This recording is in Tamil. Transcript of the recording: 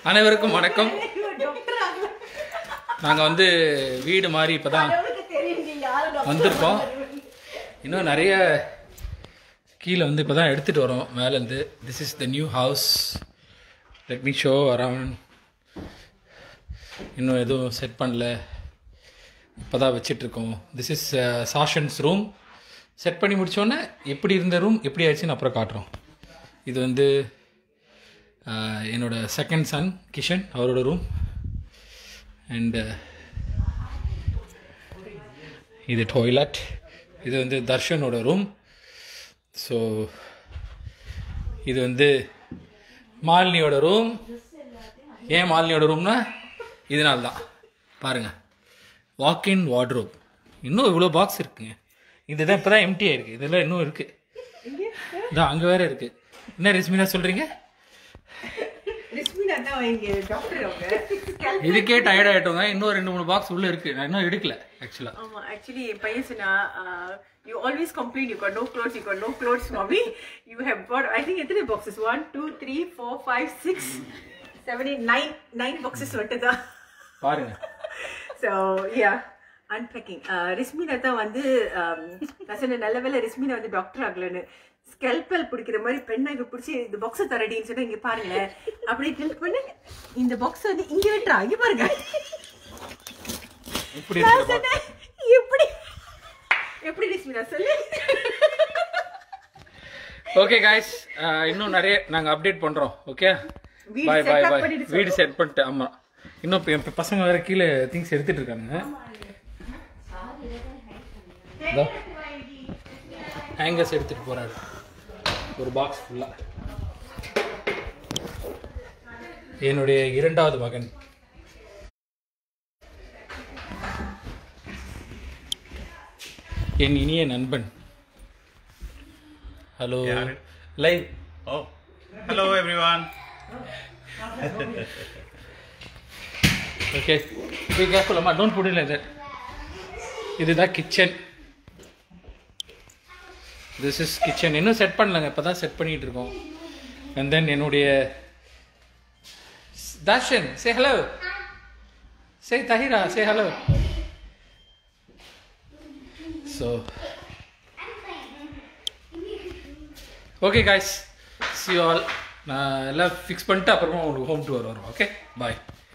அனைவருக்கும் வணக்கம் டாக்டர் ஆகல. நாங்கள் வந்து வீடு மாதிரி இப்போ தான் கடவுளுக்கு தெரியும் நீ யாரு டாக்டர் வந்திருக்கோம். ஆகணும்னு. இன்னும் நிறைய கீழே வந்து இப்போ தான் எடுத்துகிட்டு வரோம் மேலேருந்து this is the new house let me show around இன்னும் எதுவும் செட் பண்ணல இப்போ தான் வச்சிட்ருக்கோம் திஸ் இஸ் சாஷன்ஸ் ரூம் செட் பண்ணி முடிச்சோன்னே எப்படி இருந்த ரூம் எப்படி ஆயிடுச்சுன்னு அப்புறம் காட்டுறோம் இது வந்து uh, என்னோட செகண்ட் சன் கிஷன் அவரோட ரூம் அண்டு இது டாய்லெட் இது வந்து தர்ஷனோட ரூம் ஸோ இது வந்து மாலினியோட ரூம் ஏன் மாலினியோட ரூம்னா இதனால தான் பாருங்கள் வாக்கின் வார்ட்ரோப் இன்னும் இவ்வளோ பாக்ஸ் இருக்குங்க இதுதான் இப்போ தான் எம்டி ஆயிருக்கு இதெல்லாம் இன்னும் இருக்குது இதான் அங்கே வேற இருக்குது என்ன ரெஸ்மினா சொல்கிறீங்க ரிஸ்மினா தான் இங்க டாக்டர் அவங்க இதுக்கே டயர்ட் ஆகிட்டோங்க இன்னும் ரெண்டு மூணு பாக்ஸ் உள்ளே இருக்குது நான் இன்னும் எடுக்கல ஆக்சுவலாக ஆமா ஆக்சுவலி என் பையன் சொன்னா you always complaint you got no clothes you got no clothes mummy you have got I think எத்தனை boxes one two three four five six seven eight nine nine boxes மட்டும்தான் பாருங்கள் ஸோ யா அன்பேக்கிங் ரிஸ்மினா தான் வந்து um, நான் சொன்ன நல்ல வேலை ரிஸ்மினா வந்து டாக்டர் ஆகலன்னு ஸ்கெல்பல் பிடிக்கிற மாதிரி பெண்ணை இவ பிடிச்சி இந்த பாக்ஸை தரடின்னு சொன்னா இங்க பாருங்களேன் அப்படி டில்ட் பண்ணி இந்த பாக்ஸ் வந்து இங்க விட்டுறா இங்க பாருங்க இப்படி நான் இருக்கு சொன்னேன், எப்படி எப்படி ரிஸ்மினா சொல்லு ஓகே காய்ஸ் இன்னும் நிறைய நாங்கள் அப்டேட் பண்ணுறோம் ஓகே வீடு பாய் set பாய் up பாய் பண்ணிட்டு வீடு செட் பண்ணிட்டு ஆமாம் இன்னும் இப்போ என் பசங்க வேற கீழே திங்ஸ் எடுத்துட்டு இருக்காங்க ஹேங்கர்ஸ் எடுத்துட்டு போறாரு ஒரு பாக்ஸ் ஃபுல்லா என்னுடைய இரண்டாவது மகன் என் இனிய நண்பன் hello live Oh, hello everyone. Okay be careful அம்மா don't put it like that இதுதான் கிச்சன் திஸ் இஸ் கிச்சன் இன்னும் செட் பண்ணலங்க இப்போ தான் செட் பண்ணிட்டு இருக்கோம் அண்ட் தென் என்னுடைய Darshan say hello say Tahira say hello so okay guys see all நான் எல்லாம் ஃபிக்ஸ் பண்ணிட்டு அப்புறமா உங்களுக்கு ஹோம் டூர் வரும் ஓகே பாய்